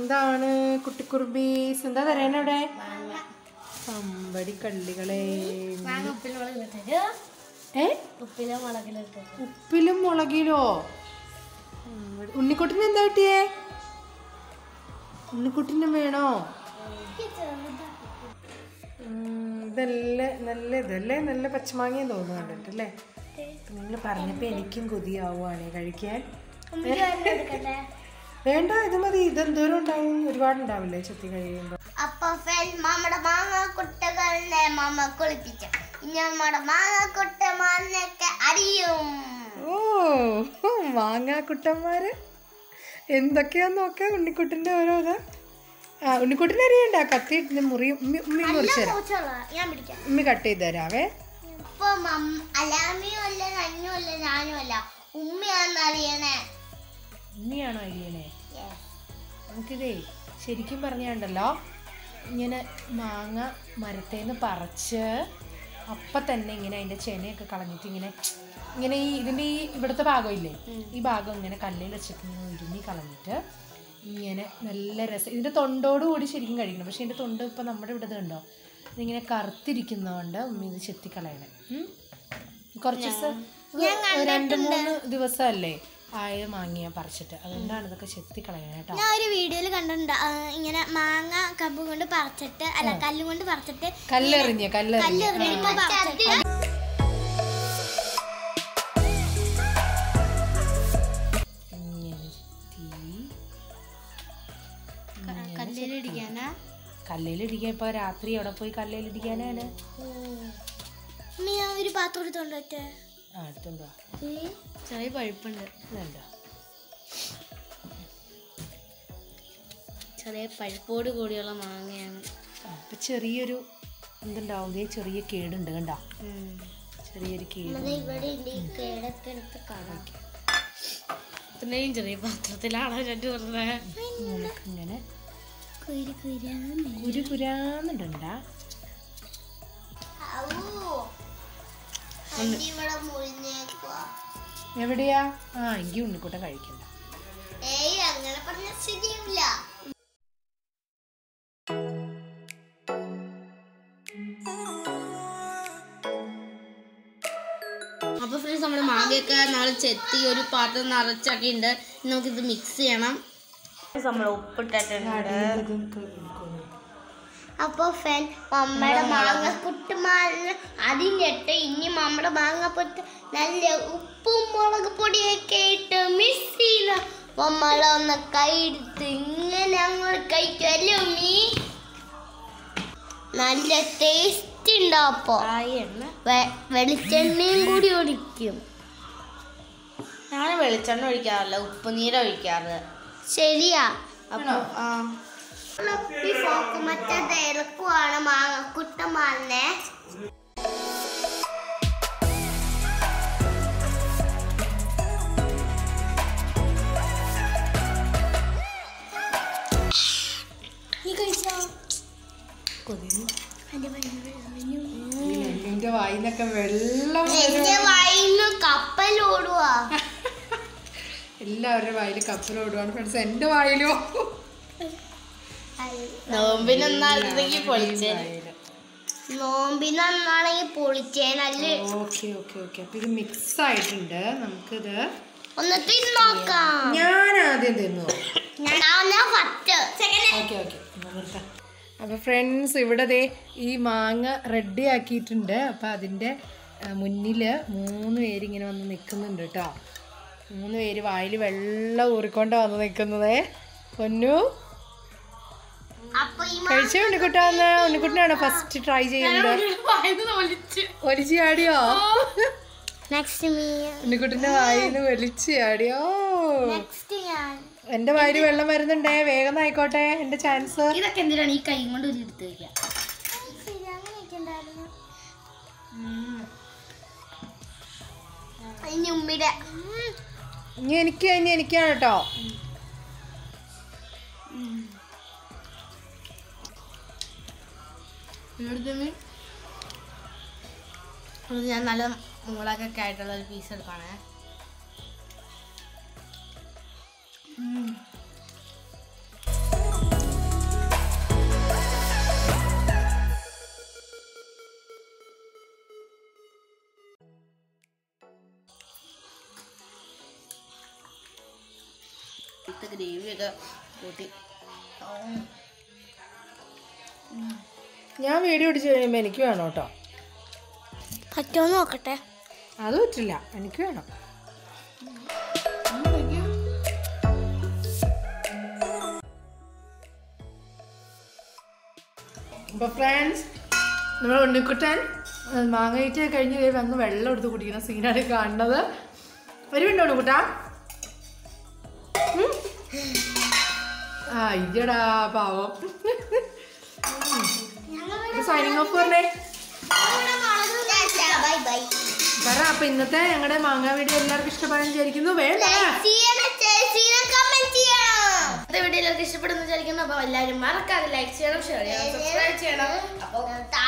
എന്താണ് കുട്ടിക്കുറുമ്പീസ് എന്താ തരാനവിടെ അമ്പടി കള്ളികളെ മാങ്ങ ഉപ്പിൽ മുളകിലിട്ടത് ഏ ഉപ്പിലെ മുളകിലിട്ടത് ഉപ്പിലും മുളകിലോ ഉണ്ണിക്കുട്ടിന് എന്താ കിട്ടിയേ ഉണ്ണിക്കുട്ടിനും വേണോ ഉം, ഇതല്ല നല്ല ഇതല്ലേ നല്ല പച്ചമാങ്ങയും തോന്നുന്നു കണ്ടിട്ടല്ലേ നിങ്ങൾ പറഞ്ഞപ്പോ എനിക്കും കൊതിയാവുകയാണേ കഴിക്കാൻ വേണ്ട ഇത് മതി ഇത് എന്തോരം ഉണ്ടാവും ഒരുപാട് ഉണ്ടാവില്ലേ ചെത്തി കഴിയുമ്പോ അപ്പൊ ഫ്രണ്ട് നമ്മുടെ മാങ്ങ കുട്ടകളെ മാമ കുളിപ്പിച്ച ഇനി നമ്മുടെ മാങ്ങ കുട്ടമാനൊക്കെ അറിയും ഓ മാങ്ങാക്കുട്ടന്മാര് എന്തൊക്കെയാ നോക്ക ഉണ്ണിക്കുട്ടിന്റെ ഓരോ ഇതാ ആ ഉണ്ണിക്കുട്ടിനെ അറിയണ്ട കത്തി ഇട്ട് മുറി ഉമ്മി ഉമ്മി മുറിച്ചു തരാം ഞാൻ പിടിക്കാം ഉമ്മി കട്ട് ചെയ്ത് തരാവേ ഇപ്പൊ അലാമിയും അല്ല നന്നും അല്ല ഞാനും അല്ല ഉമ്മയാന്ന് അറിയണേ ഉമ്മിയാണോ അരിയണേ നമുക്കിതേ ശരിക്കും പറഞ്ഞുണ്ടല്ലോ ഇങ്ങനെ മാങ്ങ മരത്തേന്ന് പറിച്ച് അപ്പം തന്നെ ഇങ്ങനെ അതിൻ്റെ ചെനയൊക്കെ കളഞ്ഞിട്ട് ഇങ്ങനെ ഇങ്ങനെ ഈ ഇതിൻ്റെ ഈ ഇവിടുത്തെ ഭാഗമില്ലേ ഈ ഭാഗം ഇങ്ങനെ കല്ലിൽ വെച്ചിട്ട് ഇങ്ങനെ ഉരുങ്ങി കളഞ്ഞിട്ട് ഇങ്ങനെ നല്ല രസം ഇതിൻ്റെ തൊണ്ടോട് കൂടി ശരിക്കും കഴിക്കണം പക്ഷേ ഇതിൻ്റെ തൊണ്ട് ഇപ്പം നമ്മുടെ ഇവിടെ ഉണ്ടോ ഇതിങ്ങനെ കറുത്തിരിക്കുന്നതുകൊണ്ട് ഉമ്മ ഇത് ചെത്തിക്കളയണേ ഉം. കുറച്ച് ദിവസം ഇത് രണ്ട് മൂന്ന് ദിവസമല്ലേ ആയ മാങ്ങ ഞാൻ പറിച്ചിട്ട് അതുകൊണ്ടാണ് ഇതൊക്കെ ചെത്തിക്കളയണേ കേട്ടോ ഞാൻ ഒരു വീഡിയോയിൽ കണ്ടിട്ടുണ്ട് ആ, ഇങ്ങനെ മാങ്ങ കമ്പ് കൊണ്ട് പറിച്ചിട്ട് അല്ല കല്ലും കൊണ്ട് പറിച്ചിട്ട് കല്ലെറിഞ്ഞ് കല്ലെറിഞ്ഞ് കല്ലെറിഞ്ഞിട്ട് പറിച്ചിട്ട് ഇങ്ങനെ ചെത്തി കല്ലിലിടിക്കാനാ കല്ലിലിടിക്കാൻ ഇപ്പൊ രാത്രി എവിടെ പോയി കല്ലിലിടിക്കാനാണ് നീ ആ ഒരു പാത്രം എടുത്തോണ്ട് വെച്ചേ ആ അടുത്തുണ്ടോ ചെറിയ പഴുപ്പുണ്ട് ഇതുണ്ടോ ചെറിയ പഴുപ്പോട് കൂടിയുള്ള മാങ്ങയാണ് ആ, ഇപ്പൊ ചെറിയൊരു എന്തുണ്ടാവും ദേ ചെറിയ കേടുണ്ട് കണ്ടോ ചെറിയൊരു കേട് ഇവിടെ ഉണ്ട് ഈ കേടൊക്കെ എടുത്ത് കാണാം ഇത്രയും ചെറിയ പാത്രത്തിലാണ് രണ്ടു പറഞ്ഞത് നിനക്ക് ഇങ്ങനെ കുരി കുരാന്ന് കുരു കുരാന്നുണ്ടാ ഇവിടെ മുഴിഞ്ഞേക്കുവാ എവിടെയാ ആ എങ്കിൽ ഉണ്ണിക്കൂട്ട കഴിക്കണ്ട ഏയ് അങ്ങനെ പറഞ്ഞ ശരിയില്ല അപ്പൊ ഫ്രണ്ട്സ് നമ്മുടെ മാങ്ങയൊക്കെ നമ്മൾ ചെത്തി ഒരു പാത്രം നിറച്ചൊക്കെ ഉണ്ട് ഇനി നമുക്കിത് മിക്സ് ചെയ്യണം നമ്മൾ ഉപ്പിട്ടിട്ടുണ്ട് അപ്പൊ ഫെൻ നമ്മുടെ മാങ്ങ കുട്ടുമാലിന് അതിനിട്ട് ഇനി നമ്മുടെ മാങ്ങപ്പൊട്ട് നല്ല ഉപ്പും മുളക് പൊടിയൊക്കെ ഇട്ട് മിക്സ് ചെയ്ത് നമ്മളൊന്ന് കൈയെടുത്ത് ഇങ്ങനെ അങ്ങ് കഴിക്കുമല്ലോ മീ നല്ല ടേസ്റ്റ് ഉണ്ടാവും അപ്പൊ വെ- വെളിച്ചെണ്ണയും കൂടി ഒഴിക്കും ഞാൻ വെളിച്ചെണ്ണ ഒഴിക്കാറില്ല ഉപ്പ് നീര് ഒഴിക്കാറ് ശരിയാ അപ്പൊ ആ ഈ ഫോക്ക് മറ്റേ ഇറക്കുവാണ് മാങ്ങ കുട്ടമാലിനെ നീ കഴിച്ചോ എന്റെ വായിന്നൊക്കെ വെള്ളം എന്റെ വായിന്ന് കപ്പലോടുവാ എല്ലാവരുടെ വായിൽ കപ്പലോടുവാണ് ഫ്രണ്ട്സ് എന്റെ വായിലോ നോമ്പിനൊന്നായിരുന്നെങ്കിൽ പൊളിച്ചേനെ നോമ്പിനാണെങ്കിൽ പൊളിച്ചേനല്ലേ ഓക്കെ ഓക്കെ ഓക്കെ അപ്പൊ ഇത് മിക്സ് ആയിട്ടുണ്ട് നമുക്കിത് ഒന്ന് തിന്നോക്കാം ഞാൻ ആദ്യം തിന്നു ഞാൻ ഫസ്റ്റ് സെക്കൻഡ് ഓക്കെ ഓക്കെ അപ്പൊ ഫ്രണ്ട്സ് ഇവിടെ ദേ ഈ മാങ്ങ റെഡി ആക്കിയിട്ടുണ്ട് അപ്പൊ അതിന്റെ മുന്നിൽ മൂന്ന് പേര് ഇങ്ങനെ വന്ന് നിൽക്കുന്നുണ്ട് കേട്ടോ മൂന്ന് പേര് വായിൽ വെള്ളം ഊറിക്കൊണ്ട് വന്ന് നിൽക്കുന്നതേ പൊന്നു അപ്പൊ ഈ കഴിച്ച ഉണ്ണിക്കുട്ടാന്ന് ഉണ്ണിക്കുട്ടനാണോ ഫസ്റ്റ് ട്രൈ ചെയ്യുന്നത് ഒലിച്ച് ചാടിയോ നെക്സ്റ്റ് മീ ഉണ്ണിക്കുട്ടിന്റെ വായിന്ന് വലിച്ച് ചാടിയോ നെക്സ്റ്റ് ഞാൻ എന്റെ വായിൽ വെള്ളം വരുന്നുണ്ടേ വേഗം ഒന്ന് ആയിക്കോട്ടെ എന്റെ ചാൻസ് ഇതൊക്കെ എന്തിനാണ് ഈ കൈ കൊണ്ട് ഒരു എടുത്ത് വെക്കുക ശരി അങ്ങനെയൊക്കെ ഉണ്ടായിരുന്നു ഇനി ഉമ്മിടെ ഇനി എനിക്ക് ഇനി എനിക്കാണ് കേട്ടോ ഇത് ഞാൻ നല്ല മുളകൊക്കെ ആയിട്ടുള്ള ഒരു പീസ് എടുക്കാണേ അതിനകത്ത് ഗ്രേവിയൊക്കെ കൂട്ടി ഞാൻ വീഡിയോ അടിച്ച് കഴിയുമ്പോൾ എനിക്ക് വേണം കേട്ടോ പറ്റുമോ നോക്കട്ടെ അത് പറ്റില്ല എനിക്ക് വേണം അപ്പോൾ ഫ്രണ്ട്സ് നമ്മൾ ഉണ്ണിക്കുട്ടൻ ഏഹ്, മാങ്ങയിട്ട് കഴിഞ്ഞ് കഴിയുമ്പോൾ വന്ന് വെള്ളം എടുത്ത് കുടിക്കുന്ന സീനാണ് കാണുന്നത് വരുന്നുണ്ടോ ഉണ്ണിക്കുട്ട ഉം? ആ ഇയ്യടാ പാവം സൈനിങ് ഓഫ് പറഞ്ഞേ ബൈ ബൈ പറ അപ്പൊ ഇന്നത്തെ ഞങ്ങളുടെ മാങ്ങ വീഡിയോ എല്ലാവർക്കും ഇഷ്ടപ്പെടാൻ വിചാരിക്കുന്നു വേണ്ട ചെയ്യണം ചെയ്യണം കമന്റ് ചെയ്യണം ഇന്നത്തെ വീഡിയോ എല്ലാവർക്കും ഇഷ്ടപ്പെടുന്നു വിചാരിക്കുന്നു അപ്പോൾ എല്ലാവരും മറക്കാതെ ലൈക്ക് ചെയ്യണം ഷെയർ ചെയ്യണം സബ്സ്ക്രൈബ് ചെയ്യണം അപ്പോൾ താ